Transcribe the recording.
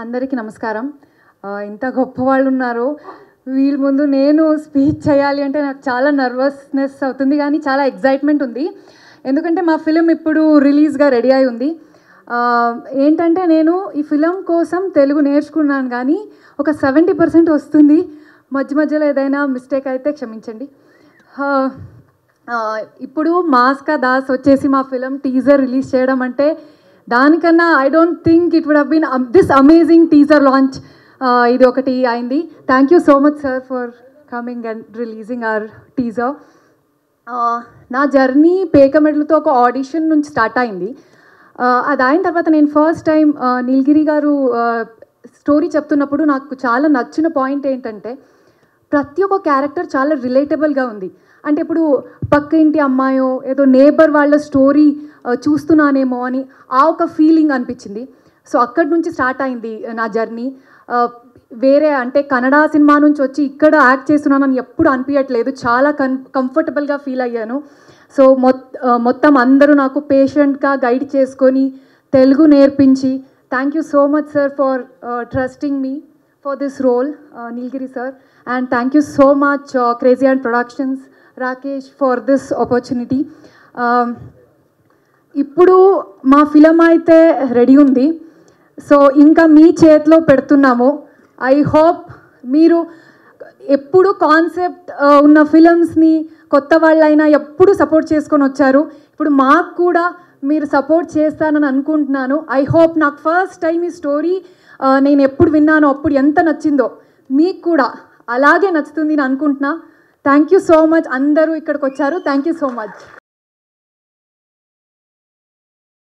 అందరికీ నమస్కారం ఆ, ఇంత గొప్ప వాళ్ళు ఉన్నారు వీళ్ళ ముందు నేను స్పీచ్ చేయాలి అంటే నాకు చాలా నర్వస్నెస్ అవుతుంది కానీ చాలా ఎగ్జైట్మెంట్ ఉంది ఎందుకంటే మా ఫిలిం ఇప్పుడు రిలీజ్గా రెడీ అయి ఉంది ఆ, ఏంటంటే నేను ఈ ఫిలిం కోసం తెలుగు నేర్చుకున్నాను కానీ ఒక సెవెంటీ పర్సెంట్ వస్తుంది మధ్య మధ్యలో ఏదైనా మిస్టేక్ అయితే క్షమించండి ఆ, ఆ, ఇప్పుడు మాస్కా దాస్ వచ్చేసి మా ఫిలిం టీజర్ రిలీజ్ చేయడం అంటే దానికన్నా I don't think it would been this amazing teaser launch ఇది ఒకటి అయింది thank you so much sir for coming and releasing our teaser నా జర్నీ పేకమెడ్లతో ఒక ఆడిషన్ నుంచి స్టార్ట్ అయింది ఆ, అది అయిన తర్వాత నేను ఫస్ట్ టైం నీలగిరి గారు స్టోరీ చెప్తున్నప్పుడు నాకు చాలా నచ్చిన పాయింట్ ఏంటంటే ప్రతి ఒక్క క్యారెక్టర్ చాలా రిలేటబుల్గా ఉంది అంటే ఇప్పుడు పక్క ఇంటి అమ్మాయో ఏదో నేబర్ వాళ్ళ స్టోరీ చూస్తున్నానేమో అని ఆ ఒక ఫీలింగ్ అనిపించింది సో అక్కడి నుంచి స్టార్ట్ అయింది నా జర్నీ వేరే అంటే కన్నడ సినిమా నుంచి వచ్చి ఇక్కడ యాక్ట్ చేస్తున్నానని ఎప్పుడు అనిపించట్లేదు చాలా కన్ కంఫర్టబుల్గా ఫీల్ అయ్యాను సో మొత్ మొత్తం అందరూ నాకు పేషెంట్గా గైడ్ చేసుకొని తెలుగు నేర్పించి thank you so much sir for trusting me for this role Nilagiri sir and thank you so much crazy and productions Rakesh for this opportunity ఇప్పుడు మా ఫిలం అయితే రెడీ ఉంది సో ఇంకా మీ చేతిలో పెడుతున్నాము ఐ హోప్ మీరు ఎప్పుడు కాన్సెప్ట్ ఉన్న ఫిలమ్స్ని కొత్త వాళ్ళైనా ఎప్పుడు సపోర్ట్ చేసుకొని వచ్చారు ఇప్పుడు మాకు కూడా మీరు సపోర్ట్ చేస్తానని అనుకుంటున్నాను ఐ హోప్ నాకు ఫస్ట్ టైం ఈ స్టోరీ నేను ఎప్పుడు విన్నానో అప్పుడు ఎంత నచ్చిందో మీకు కూడా అలాగే నచ్చుతుంది అని అనుకుంటున్నా థ్యాంక్ యూ సో మచ్ అందరూ ఇక్కడికి వచ్చారు థ్యాంక్ యూ సో మచ్